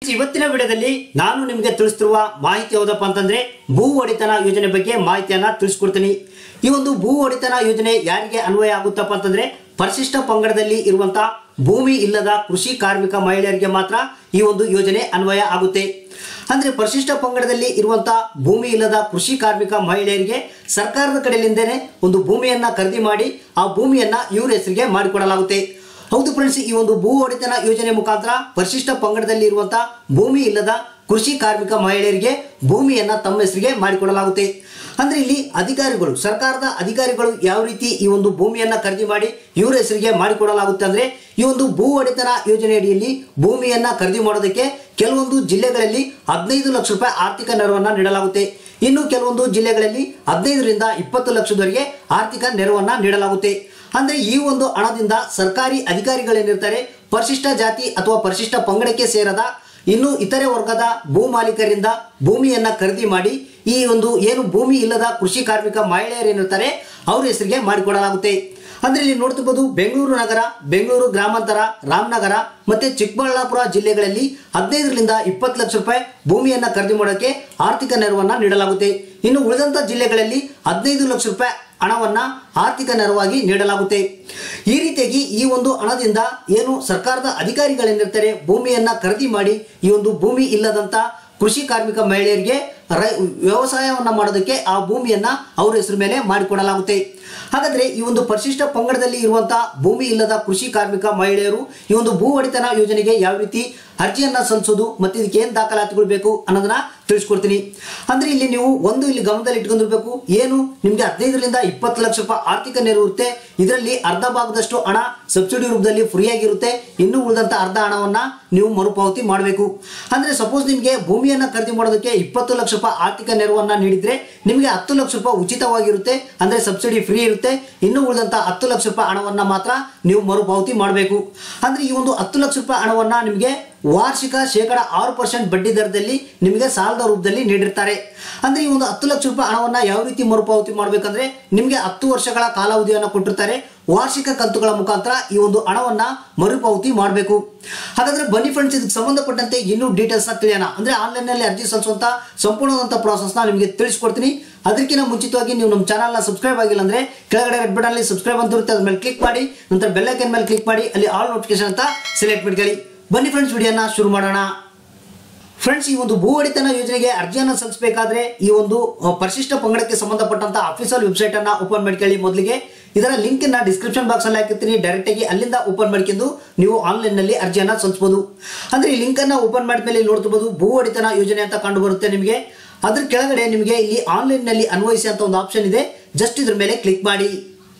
ಇವತ್ತಿನ ವಿಡಿಯೋದಲ್ಲಿ ನಾನು ನಿಮಗೆ ತಿಳಿಸ್ತಿರುವ ಮಾಹಿತಿ ಯಾವುದಪ್ಪ ಅಂತಂದ್ರೆ ಭೂ ಒಡೆತನ ಯೋಜನೆ ಬಗ್ಗೆ ಮಾಹಿತಿಯನ್ನ ತಿಳಿಸ್ಕೊಡ್ತೀನಿ ಈ ಒಂದು ಭೂ ಒಡೆತನ ಯೋಜನೆ ಯಾರಿಗೆ ಅನ್ವಯ ಆಗುತ್ತಪ್ಪ ಅಂತಂದ್ರೆ ಪರಿಶಿಷ್ಟ ಪಂಗಡದಲ್ಲಿ ಇರುವಂತಹ ಭೂಮಿ ಇಲ್ಲದ ಕೃಷಿ ಕಾರ್ಮಿಕ ಮಹಿಳೆಯರಿಗೆ ಮಾತ್ರ ಈ ಒಂದು ಯೋಜನೆ ಅನ್ವಯ ಆಗುತ್ತೆ ಅಂದ್ರೆ ಪರಿಶಿಷ್ಟ ಪಂಗಡದಲ್ಲಿ ಇರುವಂತಹ ಭೂಮಿ ಇಲ್ಲದ ಕೃಷಿ ಕಾರ್ಮಿಕ ಮಹಿಳೆಯರಿಗೆ ಸರ್ಕಾರದ ಕಡೆಯಿಂದನೇ ಒಂದು ಭೂಮಿಯನ್ನ ಖರೀದಿ ಮಾಡಿ ಆ ಭೂಮಿಯನ್ನ ಇವ್ರ ಹೆಸರಿಗೆ ಮಾಡಿಕೊಡಲಾಗುತ್ತೆ ಹೌದು ಫ್ರೆಂಡ್ಸ್ ಈ ಒಂದು ಭೂ ಒಡೆತನ ಯೋಜನೆ ಮುಖಾಂತರ ಪರಿಶಿಷ್ಟ ಪಂಗಡದಲ್ಲಿ ಇರುವಂತಹ ಭೂಮಿ ಇಲ್ಲದ ಕೃಷಿ ಕಾರ್ಮಿಕ ಮಹಿಳೆಯರಿಗೆ ಭೂಮಿಯನ್ನ ತಮ್ಮ ಹೆಸರಿಗೆ ಮಾಡಿಕೊಡಲಾಗುತ್ತೆ ಅಂದ್ರೆ ಇಲ್ಲಿ ಅಧಿಕಾರಿಗಳು ಸರ್ಕಾರದ ಅಧಿಕಾರಿಗಳು ಯಾವ ರೀತಿ ಈ ಒಂದು ಭೂಮಿಯನ್ನ ಖರೀದಿ ಮಾಡಿ ಇವರ ಹೆಸರಿಗೆ ಮಾಡಿಕೊಡಲಾಗುತ್ತೆ ಅಂದ್ರೆ ಈ ಒಂದು ಭೂ ಒಡೆತನ ಯೋಜನೆ ಅಡಿಯಲ್ಲಿ ಭೂಮಿಯನ್ನ ಖರೀದಿ ಮಾಡೋದಕ್ಕೆ ಕೆಲವೊಂದು ಜಿಲ್ಲೆಗಳಲ್ಲಿ ಹದಿನೈದು ಲಕ್ಷ ರೂಪಾಯಿ ಆರ್ಥಿಕ ನೆರವನ್ನ ನೀಡಲಾಗುತ್ತೆ ಇನ್ನು ಕೆಲವೊಂದು ಜಿಲ್ಲೆಗಳಲ್ಲಿ ಹದಿನೈದರಿಂದ ಇಪ್ಪತ್ತು ಲಕ್ಷದವರೆಗೆ ಆರ್ಥಿಕ ನೆರವನ್ನ ನೀಡಲಾಗುತ್ತೆ ಅಂದ್ರೆ ಈ ಒಂದು ಹಣದಿಂದ ಸರ್ಕಾರಿ ಅಧಿಕಾರಿಗಳೇನಿರ್ತಾರೆ ಪರಿಶಿಷ್ಟ ಜಾತಿ ಅಥವಾ ಪರಿಶಿಷ್ಟ ಪಂಗಡಕ್ಕೆ ಸೇರದ ಇನ್ನು ಇತರೆ ವರ್ಗದ ಭೂ ಮಾಲೀಕರಿಂದ ಭೂಮಿಯನ್ನ ಖರೀದಿ ಮಾಡಿ ಈ ಒಂದು ಏನು ಭೂಮಿ ಇಲ್ಲದ ಕೃಷಿ ಕಾರ್ಮಿಕ ಮಹಿಳೆಯರೇನಿರ್ತಾರೆ ಅವ್ರ ಹೆಸರಿಗೆ ಮಾಡಿಕೊಡಲಾಗುತ್ತೆ ಅಂದ್ರೆ ಇಲ್ಲಿ ನೋಡ್ತಿರ್ಬೋದು ಬೆಂಗಳೂರು ನಗರ ಬೆಂಗಳೂರು ಗ್ರಾಮಾಂತರ ರಾಮನಗರ ಮತ್ತೆ ಚಿಕ್ಕಬಳ್ಳಾಪುರ ಜಿಲ್ಲೆಗಳಲ್ಲಿ ಹದಿನೈದರಿಂದ ಇಪ್ಪತ್ತು ಲಕ್ಷ ರೂಪಾಯಿ ಭೂಮಿಯನ್ನ ಖರೀದಿ ಮಾಡೋಕೆ ಆರ್ಥಿಕ ನೆರವನ್ನ ನೀಡಲಾಗುತ್ತೆ ಇನ್ನು ಉಳಿದಂತ ಜಿಲ್ಲೆಗಳಲ್ಲಿ ಹದಿನೈದು ಲಕ್ಷ ರೂಪಾಯಿ ಹಣವನ್ನ ಆರ್ಥಿಕ ನೆರವಾಗಿ ನೀಡಲಾಗುತ್ತೆ ಈ ರೀತಿಯಾಗಿ ಈ ಒಂದು ಹಣದಿಂದ ಏನು ಸರ್ಕಾರದ ಅಧಿಕಾರಿಗಳೇನಿರ್ತಾರೆ ಭೂಮಿಯನ್ನ ಖರೀದಿ ಮಾಡಿ ಈ ಒಂದು ಭೂಮಿ ಇಲ್ಲದಂತ ಕೃಷಿ ಕಾರ್ಮಿಕ ಮಹಿಳೆಯರಿಗೆ ರೈ ವ್ಯವಸಾಯವನ್ನ ಮಾಡೋದಕ್ಕೆ ಆ ಭೂಮಿಯನ್ನ ಅವ್ರ ಹೆಸರು ಮೇಲೆ ಮಾಡಿಕೊಡಲಾಗುತ್ತೆ ಹಾಗಾದ್ರೆ ಈ ಒಂದು ಪರಿಶಿಷ್ಟ ಪಂಗಡದಲ್ಲಿ ಇರುವಂತಹ ಭೂಮಿ ಇಲ್ಲದ ಕೃಷಿ ಕಾರ್ಮಿಕ ಮಹಿಳೆಯರು ಈ ಒಂದು ಭೂ ಒಡೆತನ ಯೋಜನೆಗೆ ಯಾವ ರೀತಿ ಅರ್ಜಿಯನ್ನ ಸಲ್ಲಿಸೋದು ಮತ್ತೆ ಇದಕ್ಕೆ ಏನ್ ದಾಖಲಾತಿಗಳು ಬೇಕು ಅನ್ನೋದನ್ನ ತಿಳಿಸ್ಕೊಡ್ತೀನಿ ಅಂದ್ರೆ ಇಲ್ಲಿ ನೀವು ಒಂದು ಇಲ್ಲಿ ಗಮನದಲ್ಲಿ ಇಟ್ಕೊಂಡಿರ್ಬೇಕು ಏನು ನಿಮ್ಗೆ ಹದಿನೈದರಿಂದ ಇಪ್ಪತ್ತು ಲಕ್ಷ ರೂಪಾಯಿ ಆರ್ಥಿಕ ನೆರವು ಇರುತ್ತೆ ಇದರಲ್ಲಿ ಅರ್ಧ ಭಾಗದಷ್ಟು ಹಣ ಸಬ್ಸಿಡಿ ರೂಪದಲ್ಲಿ ಫ್ರೀ ಆಗಿರುತ್ತೆ ಇನ್ನು ಉಳಿದಂತ ಅರ್ಧ ಹಣವನ್ನ ನೀವು ಮರುಪಾವತಿ ಮಾಡಬೇಕು ಅಂದ್ರೆ ಸಪೋಸ್ ನಿಮಗೆ ಭೂಮಿಯನ್ನ ಖರೀದಿ ಮಾಡೋದಕ್ಕೆ ಇಪ್ಪತ್ತು ಲಕ್ಷ ರೂಪಾಯಿ ಆರ್ಥಿಕ ನೆರವನ್ನ ನೀಡಿದ್ರೆ ನಿಮಗೆ ಹತ್ತು ಲಕ್ಷ ರೂಪಾಯಿ ಉಚಿತವಾಗಿರುತ್ತೆ ಅಂದ್ರೆ ಸಬ್ಸಿಡಿ ಫ್ರೀ ಇರುತ್ತೆ ಇನ್ನು ಉಳಿದಂತ ಹತ್ತು ಲಕ್ಷ ರೂಪಾಯಿ ಹಣವನ್ನ ಮಾತ್ರ ನೀವು ಮರುಪಾವತಿ ಮಾಡಬೇಕು ಅಂದ್ರೆ ಈ ಒಂದು ಹತ್ತು ಲಕ್ಷ ರೂಪಾಯಿ ಹಣವನ್ನ ನಿಮಗೆ ವಾರ್ಷಿಕ ಶೇಕಡ ಆರು ಪರ್ಸೆಂಟ್ ಬಡ್ಡಿ ದರದಲ್ಲಿ ನಿಮಗೆ ಸಾಲದ ರೂಪದಲ್ಲಿ ನೀಡಿರ್ತಾರೆ ಅಂದ್ರೆ ಈ ಒಂದು ಹತ್ತು ಲಕ್ಷ ರೂಪಾಯಿ ಹಣವನ್ನ ಯಾವ ರೀತಿ ಮರುಪಾವತಿ ಮಾಡಬೇಕಂದ್ರೆ ನಿಮಗೆ ಹತ್ತು ವರ್ಷಗಳ ಕಾಲಾವಧಿಯನ್ನು ಕೊಟ್ಟಿರ್ತಾರೆ ವಾರ್ಷಿಕ ಕಂತುಗಳ ಮುಖಾಂತರ ಈ ಒಂದು ಹಣವನ್ನ ಮರುಪಾವತಿ ಮಾಡಬೇಕು ಹಾಗಾದ್ರೆ ಬನ್ನಿ ಫ್ರೆಂಡ್ಸ್ ಇದಕ್ಕೆ ಸಂಬಂಧಪಟ್ಟಂತೆ ಇನ್ನೂ ಡೀಟೇಲ್ಸ್ ನ ತಿಳಿಯೋಣ ಅಂದ್ರೆ ಆನ್ಲೈನ್ ನಲ್ಲಿ ಅರ್ಜಿ ಸಲ್ಲಿಸುವಂತ ಸಂಪೂರ್ಣವಾದಂತ ಪ್ರಾಸೆಸ್ ನ ನಿಮಗೆ ತಿಳಿಸ್ಕೊಡ್ತೀನಿ ಅದಕ್ಕಿಂತ ಮುಂಚಿತವಾಗಿ ನೀವು ನಮ್ಮ ಚಾನಲ್ ನ ಸಬ್ಸ್ಕ್ರೈಬ್ ಆಗಿಲ್ಲ ಅಂದ್ರೆ ಕೆಳಗಡೆ ರೆಡ್ ಬಟನ್ ಅಲ್ಲಿ ಸಬ್ಸ್ಕ್ರೈಬ್ ಅಂತ ಇರುತ್ತೆ ಅದ್ರ ಮೇಲೆ ಕ್ಲಿಕ್ ಮಾಡಿ ನಂತರ ಬೆಲ್ ಐಕನ್ ಮೇಲೆ ಕ್ಲಿಕ್ ಮಾಡಿ ಅಲ್ಲಿ ಆಲ್ ನೋಟಿಫಿಕೇಶನ್ ಅಂತ ಸೆಲೆಕ್ಟ್ ಮಾಡ್ಕೊಳ್ಳಿ ಬನ್ನಿ ಫ್ರೆಂಡ್ಸ್ ವಿಡಿಯೋನ ಶುರು ಮಾಡೋಣ ಫ್ರೆಂಡ್ಸ್ ಈ ಒಂದು ಭೂ ಒಡೆತನ ಯೋಜನೆಗೆ ಅರ್ಜಿಯನ್ನು ಸಲ್ಲಿಸಬೇಕಾದ್ರೆ ಈ ಒಂದು ಅಹ್, ಪರಿಶಿಷ್ಟ ಪಂಗಡಕ್ಕೆ ಸಂಬಂಧಪಟ್ಟಂತ ಅಫಿಷಿಯಲ್ ವೆಬ್ಸೈಟ್ ಅನ್ನ ಓಪನ್ ಮಾಡ್ಕೊಳ್ಳಿ ಮೊದಲಿಗೆ ಇದರ ಲಿಂಕ್ ಅನ್ನ ಡಿಸ್ಕ್ರಿಪ್ಷನ್ ಬಾಕ್ಸ್ ಅಲ್ಲಿ ಹಾಕಿರ್ತೀನಿ ಡೈರೆಕ್ಟ್ ಆಗಿ ಅಲ್ಲಿಂದ ಓಪನ್ ಮಾಡ್ಕೊಂಡು ನೀವು ಆನ್ಲೈನ್ ನಲ್ಲಿ ಅರ್ಜಿಯನ್ನ ಸಲ್ಲಿಸಬಹುದು ಅಂದ್ರೆ ಈ ಲಿಂಕ್ ಅನ್ನ ಓಪನ್ ಮಾಡಿದ್ಮೇಲೆ ಇಲ್ಲಿ ನೋಡ್ತಿರ್ಬೋದು ಭೂ ಒಡೆತನ ಯೋಜನೆ ಅಂತ ಕಂಡು ಬರುತ್ತೆ ನಿಮಗೆ ಅದ್ರ ಕೆಳಗಡೆ ನಿಮಗೆ ಇಲ್ಲಿ ಆನ್ಲೈನ್ ನಲ್ಲಿ ಅನ್ವಯಿಸಿ ಅಂತ ಒಂದು ಆಪ್ಷನ್ ಇದೆ ಜಸ್ಟ್ ಇದ್ರ ಮೇಲೆ ಕ್ಲಿಕ್ ಮಾಡಿ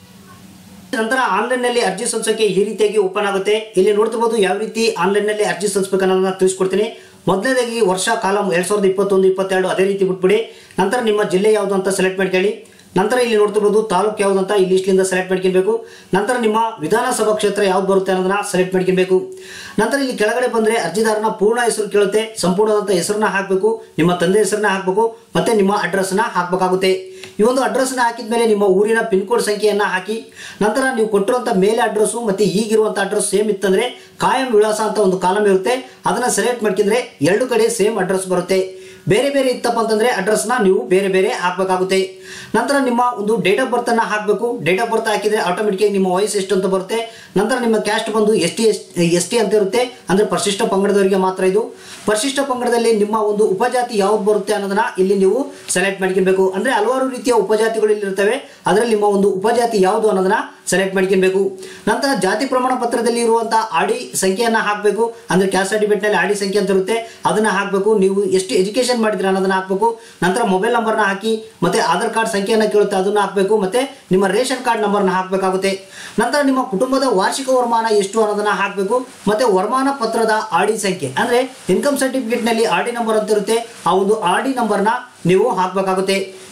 ನಂತರ ಆನ್ಲೈನ್ ನಲ್ಲಿ ಅರ್ಜಿ ಸಲ್ಲಿಸೋಕೆ ಈ ರೀತಿಯಾಗಿ ಓಪನ್ ಆಗುತ್ತೆ ಇಲ್ಲಿ ನೋಡ್ತಿರ್ಬೋದು ಯಾವ ರೀತಿ ಆನ್ಲೈನ್ ನಲ್ಲಿ ಅರ್ಜಿ ಸಲ್ಲಿಸಬೇಕು ಅನ್ನೋದನ್ನ ತಿಳಿಸ್ಕೊಡ್ತೀನಿ ಮೊದಲನೇದಾಗಿ ವರ್ಷ ಕಾಲಂ ಎರಡ್ ಸಾವಿರದ ಇಪ್ಪತ್ತೊಂದು ಇಪ್ಪತ್ತೆರಡು ಅದೇ ರೀತಿ ಬಿಟ್ಬಿಡಿ ನಂತರ ನಿಮ್ಮ ಜಿಲ್ಲೆ ಯಾವುದು ಅಂತ ಸೆಲೆಕ್ಟ್ ಮಾಡ್ಕೊಳ್ಳಿ ನಂತರ ಇಲ್ಲಿ ನೋಡ್ತಿರ್ಬೋದು ತಾಲೂಕು ಯಾವುದು ಅಂತ ಈ ಲಿಸ್ಟ್ಲಿಂದ ಸೆಲೆಕ್ಟ್ ಮಾಡ್ಕೊಬೇಕು ನಂತರ ನಿಮ್ಮ ವಿಧಾನಸಭಾ ಕ್ಷೇತ್ರ ಯಾವ್ದು ಬರುತ್ತೆ ಅನ್ನೋದನ್ನ ಸೆಲೆಕ್ಟ್ ಮಾಡ್ಕೊಬೇಕು ನಂತರ ಇಲ್ಲಿ ಕೆಳಗಡೆ ಬಂದ್ರೆ ಅರ್ಜಿದಾರನ ಪೂರ್ಣ ಹೆಸರು ಕೇಳುತ್ತೆ ಸಂಪೂರ್ಣವಾದಂಥ ಹೆಸರನ್ನ ಹಾಕಬೇಕು ನಿಮ್ಮ ತಂದೆ ಹೆಸರನ್ನ ಹಾಕಬೇಕು ಮತ್ತೆ ನಿಮ್ಮ ಅಡ್ರೆಸ್ನ ಹಾಕಬೇಕಾಗುತ್ತೆ ಈ ಒಂದು ಅಡ್ರೆಸ್ನ ಹಾಕಿದ ಮೇಲೆ ನಿಮ್ಮ ಊರಿನ ಪಿನ್ ಕೋಡ್ ಸಂಖ್ಯೆಯನ್ನ ಹಾಕಿ ನಂತರ ನೀವು ಕೊಟ್ಟಿರುವಂಥ ಮೇಲೆ ಅಡ್ರೆಸ್ಸು ಮತ್ತೆ ಈಗಿರುವಂಥ ಅಡ್ರೆಸ್ ಸೇಮ್ ಇತ್ತಂದ್ರೆ ಕಾಯಂ ವಿಳಾಸ ಅಂತ ಒಂದು ಕಾಲಮ್ ಇರುತ್ತೆ ಅದನ್ನ ಸೆಲೆಕ್ಟ್ ಮಾಡ್ಕಿದ್ರೆ ಎರಡು ಕಡೆ ಸೇಮ್ ಅಡ್ರೆಸ್ ಬರುತ್ತೆ ಬೇರೆ ಬೇರೆ ಇತ್ತಪ್ಪ ಅಂತಂದ್ರೆ ಅಡ್ರೆಸ್ನ ನೀವು ಬೇರೆ ಬೇರೆ ಹಾಕಬೇಕಾಗುತ್ತೆ ನಂತರ ನಿಮ್ಮ ಒಂದು ಡೇಟ್ ಆಫ್ ಬರ್ತ್ ಅನ್ನ ಹಾಕಬೇಕು ಡೇಟ್ ಆಫ್ ಬರ್ತ್ ಹಾಕಿದ್ರೆ ಆಟೋಮೆಟಿಕ್ ನಿಮ್ಮ ವಯಸ್ಸು ಎಷ್ಟು ಅಂತ ಬರುತ್ತೆ ನಂತರ ನಿಮ್ಮ ಕ್ಯಾಸ್ಟ್ ಬಂದು ಎಸ್ ಟಿ ಎಸ್ ಟಿ ಅಂತ ಇರುತ್ತೆ ಅಂದ್ರೆ ಪರಿಶಿಷ್ಟ ಪಂಗಡದವರಿಗೆ ಮಾತ್ರ ಇದು ಪರಿಶಿಷ್ಟ ಪಂಗಡದಲ್ಲಿ ನಿಮ್ಮ ಒಂದು ಉಪಜಾತಿ ಯಾವ್ದು ಬರುತ್ತೆ ಅನ್ನೋದನ್ನ ಇಲ್ಲಿ ನೀವು ಸೆಲೆಕ್ಟ್ ಮಾಡ್ಕೊಬೇಕು ಅಂದ್ರೆ ಹಲವಾರು ರೀತಿಯ ಉಪಜಾತಿಗಳು ಇಲ್ಲಿ ಇರ್ತವೆ ಅದರಲ್ಲಿ ನಿಮ್ಮ ಒಂದು ಉಪಜಾತಿ ಯಾವುದು ಅನ್ನೋದನ್ನ ಸೆಲೆಕ್ಟ್ ಮಾಡ್ಕೊಬೇಕು ನಂತರ ಜಾತಿ ಪ್ರಮಾಣ ಪತ್ರದಲ್ಲಿ ಇರುವಂತಹ ಆಡಿ ಸಂಖ್ಯೆಯನ್ನ ಹಾಕಬೇಕು ಅಂದ್ರೆ ಕ್ಯಾಸ್ಟ್ ಸರ್ಟಿಫಿಕೇಟ್ ನಲ್ಲಿ ಆಡಿ ಸಂಖ್ಯೆ ಅಂತ ಇರುತ್ತೆ ಅದನ್ನ ಹಾಕಬೇಕು ನೀವು ಎಷ್ಟು ಎಜುಕೇಶನ್ ಮಾಡಿದ್ರೆ ಅನ್ನೋದನ್ನ ಹಾಕಬೇಕು ನಂತರ ಮೊಬೈಲ್ ನಂಬರ್ನ ಹಾಕಿ ಮತ್ತೆ ಆಧಾರ್ ಕಾರ್ಡ್ ಸಂಖ್ಯೆಯನ್ನ ಕೇಳುತ್ತೆ ಅದನ್ನ ಹಾಕಬೇಕು ಮತ್ತೆ ನಿಮ್ಮ ರೇಷನ್ ಕಾರ್ಡ್ ನಂಬರ್ನ ಹಾಕಬೇಕಾಗುತ್ತೆ ನಂತರ ನಿಮ್ಮ ಕುಟುಂಬದ ವಾರ್ಷಿಕ ವರಮಾನ ಎಷ್ಟು ಅನ್ನೋದನ್ನ ಹಾಕಬೇಕು ಮತ್ತೆ ವರಮಾನ ಪತ್ರದ ಆಡಿ ಸಂಖ್ಯೆ ಅಂದ್ರೆ ಇನ್ಕಮ್ ಸರ್ಟಿಫಿಕೇಟ್ ನಲ್ಲಿ ಆಡಿ ನಂಬರ್ ಅಂತ ಇರುತ್ತೆ ಆ ಒಂದು ಆಡಿ ನಂಬರ್ನ ನೀವು ಹಾಕಬೇಕಾಗುತ್ತೆ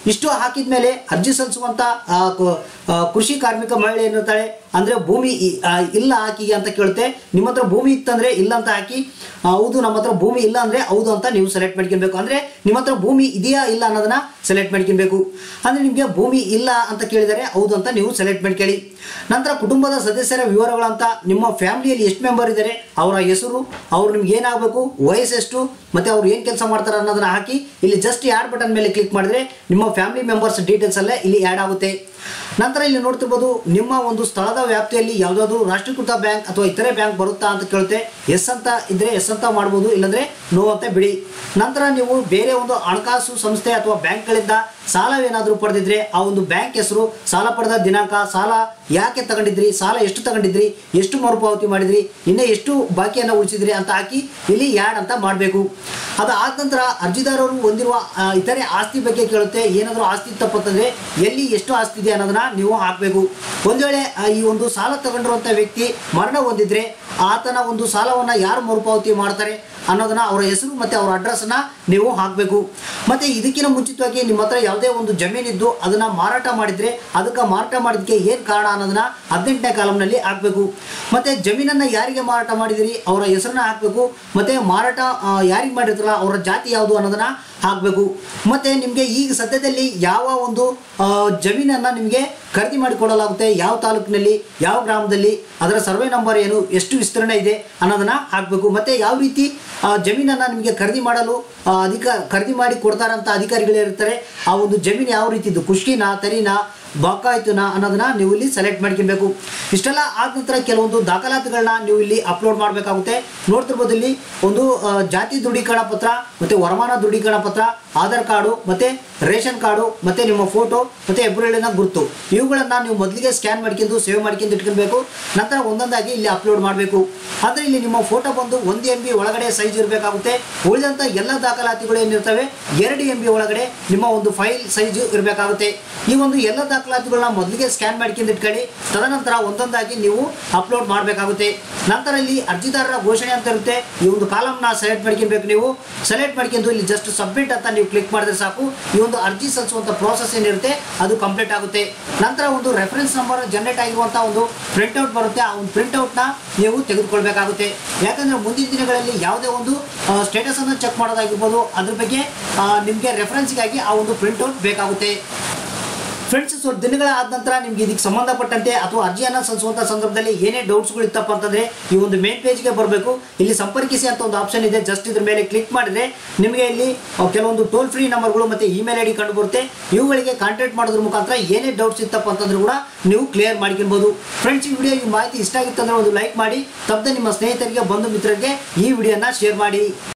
ಇಷ್ಟು ಹಾಕಿದ ಮೇಲೆ ಅರ್ಜಿ ಸಲ್ಲಿಸುವಂತ ಆ, ಕು- ಆ, ಕೃಷಿ ಕಾರ್ಮಿಕ ಮಹಿಳೆ ಏನಿರ್ತಾಳೆ ಅಂದ್ರೆ ಭೂಮಿ ಇ- ಆ, ಇಲ್ಲ ಹಾಕಿ ಅಂತ ಕೇಳುತ್ತೆ ನಿಮ್ಮ ಹತ್ರ ಭೂಮಿ ಇತ್ತಂದ್ರೆ ಇಲ್ಲ ಅಂತ ಹಾಕಿ ಆ, ಹೌದು ನಮ್ಮ ಹತ್ರ ಭೂಮಿ ಇಲ್ಲ ಅಂದ್ರೆ ಹೌದು ಅಂತ ನೀವು ಸೆಲೆಕ್ಟ್ ಮಾಡ್ಕೊಬೇಕು ಅಂದ್ರೆ ನಿಮ್ಮ ಹತ್ರ ಭೂಮಿ ಇದೆಯಾ ಇಲ್ಲ ಅನ್ನೋದನ್ನ ಸೆಲೆಕ್ಟ್ ಮಾಡ್ಕೊಬೇಕು ಅಂದ್ರೆ ನಿಮಗೆ ಭೂಮಿ ಇಲ್ಲ ಅಂತ ಕೇಳಿದರೆ ಹೌದು ಅಂತ ನೀವು ಸೆಲೆಕ್ಟ್ ಮಾಡ್ಕೊಳ್ಳಿ ನಂತರ ಕುಟುಂಬದ ಸದಸ್ಯರ ವಿವರಗಳಂತ ನಿಮ್ಮ ಫ್ಯಾಮಿಲಿಯಲ್ಲಿ ಎಷ್ಟು ಮೆಂಬರ್ ಇದ್ದಾರೆ ಅವರ ಹೆಸರು ಅವ್ರು ನಿಮ್ಗೆ ಏನಾಗಬೇಕು ವಯಸ್ಸೆಷ್ಟು ಮತ್ತೆ ಅವ್ರು ಏನು ಕೆಲಸ ಮಾಡ್ತಾರೆ ಅನ್ನೋದನ್ನ ಹಾಕಿ ಇಲ್ಲಿ ಜಸ್ಟ್ ಆ್ಯಡ್ ಬಟನ್ ಮೇಲೆ ಕ್ಲಿಕ್ ಮಾಡಿದ್ರೆ ನಿಮ್ಮ ಫ್ಯಾಮಿಲಿ ಮೆಂಬರ್ಸ್ ಡೀಟೇಲ್ಸ್ ಎಲ್ಲ ಇಲ್ಲಿ ಆ್ಯಡ್ ಆಗುತ್ತೆ ನಂತರ ಇಲ್ಲಿ ನೋಡ್ತಿರ್ಬೋದು ನಿಮ್ಮ ಒಂದು ಸ್ಥಳದ ವ್ಯಾಪ್ತಿಯಲ್ಲಿ ಯಾವುದಾದ್ರೂ ರಾಷ್ಟ್ರೀಕೃತ ಬ್ಯಾಂಕ್ ಅಥವಾ ಇತರೆ ಬ್ಯಾಂಕ್ ಬರುತ್ತಾ ಅಂತ ಕೇಳುತ್ತೆ ಎಸ್ ಅಂತ ಇದ್ರೆ ಎಸ್ ಅಂತ ಮಾಡ್ಬೋದು ಇಲ್ಲಾಂದ್ರೆ ನೋ ಅಂತ ಬಿಡಿ ನಂತರ ನೀವು ಬೇರೆ ಒಂದು ಹಣಕಾಸು ಸಂಸ್ಥೆ ಅಥವಾ ಬ್ಯಾಂಕ್ಗಳಿಂದ ಸಾಲವೇನಾದರೂ ಪಡೆದಿದ್ರೆ ಆ ಒಂದು ಬ್ಯಾಂಕ್ ಹೆಸರು ಸಾಲ ಪಡೆದ ದಿನಾಂಕ ಸಾಲ ಯಾಕೆ ತಗೊಂಡಿದ್ರಿ ಸಾಲ ಎಷ್ಟು ತಗೊಂಡಿದ್ರಿ ಎಷ್ಟು ಮರುಪಾವತಿ ಮಾಡಿದ್ರಿ ಇನ್ನೂ ಎಷ್ಟು ಬಾಕಿಯನ್ನು ಉಳಿಸಿದ್ರಿ ಅಂತ ಹಾಕಿ ಇಲ್ಲಿ ಯಾಡ್ ಅಂತ ಮಾಡಬೇಕು ಅದಾದ ನಂತರ ಅರ್ಜಿದಾರರು ಹೊಂದಿರುವ ಆ, ಇತರೆ ಆಸ್ತಿ ಬಗ್ಗೆ ಕೇಳುತ್ತೆ ಏನಾದರೂ ಆಸ್ತಿ ತಪ್ಪತ್ತಂದ್ರೆ ಎಲ್ಲಿ ಎಷ್ಟು ಆಸ್ತಿ ಇದೆ ಅನ್ನೋದನ್ನ ನೀವು ಹಾಕಬೇಕು ಒಂದು ವೇಳೆ ಆ, ಈ ಒಂದು ಸಾಲ ತಗೊಂಡಿರುವಂಥ ವ್ಯಕ್ತಿ ಮರಣ ಹೊಂದಿದ್ರೆ ಆತನ ಒಂದು ಸಾಲವನ್ನು ಯಾರು ಮರುಪಾವತಿ ಮಾಡ್ತಾರೆ ಅನ್ನೋದನ್ನ ಅವರ ಹೆಸರು ಮತ್ತೆ ಅವರ ಅಡ್ರೆಸ್ನ ನೀವು ಹಾಕಬೇಕು ಮತ್ತೆ ಇದಕ್ಕಿಂತ ಮುಂಚಿತವಾಗಿ ನಿಮ್ಮ ಹತ್ರ ಯಾವುದೇ ಒಂದು ಜಮೀನಿದ್ದು ಅದನ್ನ ಮಾರಾಟ ಮಾಡಿದ್ರೆ ಅದಕ್ಕೆ ಮಾರಾಟ ಮಾಡಿದಕ್ಕೆ ಏನು ಕಾರಣ ಅನ್ನೋದನ್ನ ಹದಿನೆಂಟನೇ ಕಾಲಂನಲ್ಲಿ ಹಾಕಬೇಕು ಮತ್ತೆ ಜಮೀನನ್ನ ಯಾರಿಗೆ ಮಾರಾಟ ಮಾಡಿದಿರಿ ಅವರ ಹೆಸರನ್ನ ಹಾಕಬೇಕು ಮತ್ತೆ ಮಾರಾಟ ಆ, ಯಾರಿಗೆ ಮಾಡಿರ್ತಾರಲ್ಲ ಅವರ ಜಾತಿ ಯಾವುದು ಅನ್ನೋದನ್ನ ಹಾಕಬೇಕು ಮತ್ತೆ ನಿಮಗೆ ಈಗ ಸದ್ಯದಲ್ಲಿ ಯಾವ ಒಂದು ಆ, ಜಮೀನನ್ನ ನಿಮಗೆ ಖರೀದಿ ಮಾಡಿ ಕೊಡಲಾಗುತ್ತೆ ಯಾವ ತಾಲೂಕಿನಲ್ಲಿ ಯಾವ ಗ್ರಾಮದಲ್ಲಿ ಅದರ ಸರ್ವೆ ನಂಬರ್ ಏನು ಎಷ್ಟು ವಿಸ್ತರಣೆ ಇದೆ ಅನ್ನೋದನ್ನ ಹಾಕಬೇಕು ಮತ್ತೆ ಯಾವ ರೀತಿ ಆ, ಜಮೀನನ್ನ ನಿಮಗೆ ಖರೀದಿ ಮಾಡಲು ಆ, ಅಧಿಕ ಖರೀದಿ ಮಾಡಿ ಕೊಡ್ತಾರಂತ ಅಧಿಕಾರಿಗಳು ಇರ್ತಾರೆ ಆ ಒಂದು ಜಮೀನು ಯಾವ ರೀತಿ ಇದು ಖುಷ್ಕಿನ ತರಿನ ಬಾಕಾಯ್ತುನ ಅನ್ನೋದನ್ನ ನೀವು ಇಲ್ಲಿ ಸೆಲೆಕ್ಟ್ ಮಾಡ್ಕೊಬೇಕು ಇಷ್ಟೆಲ್ಲ ಆದ ನಂತರ ಕೆಲವೊಂದು ದಾಖಲಾತಿಗಳನ್ನ ನೀವು ಇಲ್ಲಿ ಅಪ್ಲೋಡ್ ಮಾಡಬೇಕಾಗುತ್ತೆ ನೋಡ್ತಿರ್ಬೋದು ಇಲ್ಲಿ ಒಂದು ಆ, ಜಾತಿ ದೃಢೀಕರಣ ಪತ್ರ ಮತ್ತೆ ವರಮಾನ ದೃಢೀಕರಣ ಪತ್ರ ಆಧಾರ್ ಕಾರ್ಡು ಮತ್ತೆ ರೇಷನ್ ಕಾರ್ಡು ಮತ್ತೆ ನಿಮ್ಮ ಫೋಟೋ ಮತ್ತೆ ಹೆಬ್ಬುರುಳಿನ ಗುರುತು ಇವುಗಳನ್ನ ನೀವು ಮೊದಲಿಗೆ ಸ್ಕ್ಯಾನ್ ಮಾಡ್ಕೊಂಡು ಸೇವ್ ಮಾಡ್ಕೊಂಡು ಇಟ್ಕೊಳ್ಬೇಕು ನಂತರ ಒಂದೊಂದಾಗಿ ಇಲ್ಲಿ ಅಪ್ಲೋಡ್ ಮಾಡಬೇಕು ಆದರೆ ಇಲ್ಲಿ ನಿಮ್ಮ ಫೋಟೋ ಬಂದು ಒಂದು ಎಂ ಬಿ ಒಳಗಡೆ ಸೈಜ್ ಇರಬೇಕಾಗುತ್ತೆ ಉಳಿದಂಥ ಎಲ್ಲ ದಾಖಲಾತಿಗಳು ಏನಿರ್ತವೆ ಎರಡು ಎಂ ಬಿ ಒಳಗಡೆ ನಿಮ್ಮ ಒಂದು ಫೈಲ್ ಸೈಜ್ ಇರಬೇಕಾಗುತ್ತೆ ಈ ಒಂದು ಎಲ್ಲ ದಾಖಲಾತಿಗಳನ್ನ ಮೊದಲಿಗೆ ಸ್ಕ್ಯಾನ್ ಮಾಡ್ಕೊಂಡು ಇಟ್ಕೊಳ್ಳಿ ತದನಂತರ ಒಂದೊಂದಾಗಿ ನೀವು ಅಪ್ಲೋಡ್ ಮಾಡಬೇಕಾಗುತ್ತೆ ನಂತರ ಇಲ್ಲಿ ಅರ್ಜಿದಾರರ ಘೋಷಣೆ ಅಂತ ಇರುತ್ತೆ ಈ ಒಂದು ಕಾಲಮ್ನ ಸೆಲೆಕ್ಟ್ ಮಾಡ್ಕೊಬೇಕು ನೀವು ಸೆಲೆಕ್ಟ್ ಮಾಡ್ಕೊಂಡು ಇಲ್ಲಿ ಜಸ್ಟ್ ಸಬ್ಮಿಟ್ ಅಂತ ನೀವು ಕ್ಲಿಕ್ ಮಾಡಿದ್ರೆ ಸಾಕು ಈ ಒಂದು ಅರ್ಜಿ ಸಲ್ಲಿಸುವಂಥ ಪ್ರೋಸೆಸ್ ಏನಿರುತ್ತೆ ಅದು ಕಂಪ್ಲೀಟ್ ಆಗುತ್ತೆ ನಂತರ ಒಂದು ರೆಫರೆನ್ಸ್ ನಂಬರ್ ಜನರೇಟ್ ಆಗಿರುವಂಥ ಒಂದು ಪ್ರಿಂಟ್ಔಟ್ ಬರುತ್ತೆ ಆ ಒಂದು ಪ್ರಿಂಟ್ಔಟ್ನ ನೀವು ತೆಗೆದುಕೊಳ್ಬೇಕಾಗುತ್ತೆ ಯಾಕಂದ್ರೆ ಮುಂದಿನ ದಿನಗಳಲ್ಲಿ ಯಾವುದೇ ಒಂದು ಸ್ಟೇಟಸ್ ಅನ್ನು ಚೆಕ್ ಮಾಡೋದಾಗಿರ್ಬೋದು ಅದ್ರ ಬಗ್ಗೆ ನಿಮಗೆ ರೆಫರೆನ್ಸ್ಗಾಗಿ ಆ ಒಂದು ಪ್ರಿಂಟ್ಔಟ್ ಬೇಕಾಗುತ್ತೆ ಫ್ರೆಂಡ್ಸ್ ಸ್ವಲ್ಪ ದಿನಗಳ ಆದ ನಂತರ ನಿಮ್ಗೆ ಇದಕ್ಕೆ ಸಂಬಂಧಪಟ್ಟಂತೆ ಅಥವಾ ಅರ್ಜಿಯನ್ನು ಸಲ್ಲಿಸುವಂಥ ಸಂದರ್ಭದಲ್ಲಿ ಏನೇ ಡೌಟ್ಸ್ಗಳು ಇತ್ತಪ್ಪ ಅಂತಂದ್ರೆ ಈ ಒಂದು ಮೇನ್ ಪೇಜ್ಗೆ ಬರಬೇಕು ಇಲ್ಲಿ ಸಂಪರ್ಕಿಸಿ ಅಂತ ಒಂದು ಆಪ್ಷನ್ ಇದೆ ಜಸ್ಟ್ ಇದ್ರ ಮೇಲೆ ಕ್ಲಿಕ್ ಮಾಡಿದ್ರೆ ನಿಮಗೆ ಇಲ್ಲಿ ಅಹ್, ಕೆಲವೊಂದು ಟೋಲ್ ಫ್ರೀ ನಂಬರ್ಗಳು ಮತ್ತೆ ಇಮೇಲ್ ಐ ಡಿ ಕಂಡು ಬರುತ್ತೆ ಇವುಗಳಿಗೆ ಕಾಂಟ್ಯಾಕ್ಟ್ ಮಾಡೋದ್ರ ಮುಖಾಂತರ ಏನೇ ಡೌಟ್ಸ್ ಇತ್ತಪ್ಪ ಅಂತಂದ್ರೂ ಕೂಡ ನೀವು ಕ್ಲಿಯರ್ ಮಾಡ್ಕೊಬೋದು ಫ್ರೆಂಡ್ಸ್ ಈ ವಿಡಿಯೋ ಈ ಮಾಹಿತಿ ಇಷ್ಟ ಆಗಿತ್ತು ಅಂದ್ರೆ ಒಂದು ಲೈಕ್ ಮಾಡಿ ತಪ್ಪದೆ ನಿಮ್ಮ ಸ್ನೇಹಿತರಿಗೆ ಬಂಧು ಮಿತ್ರರಿಗೆ ಈ ವಿಡಿಯೋನ ಶೇರ್ ಮಾಡಿ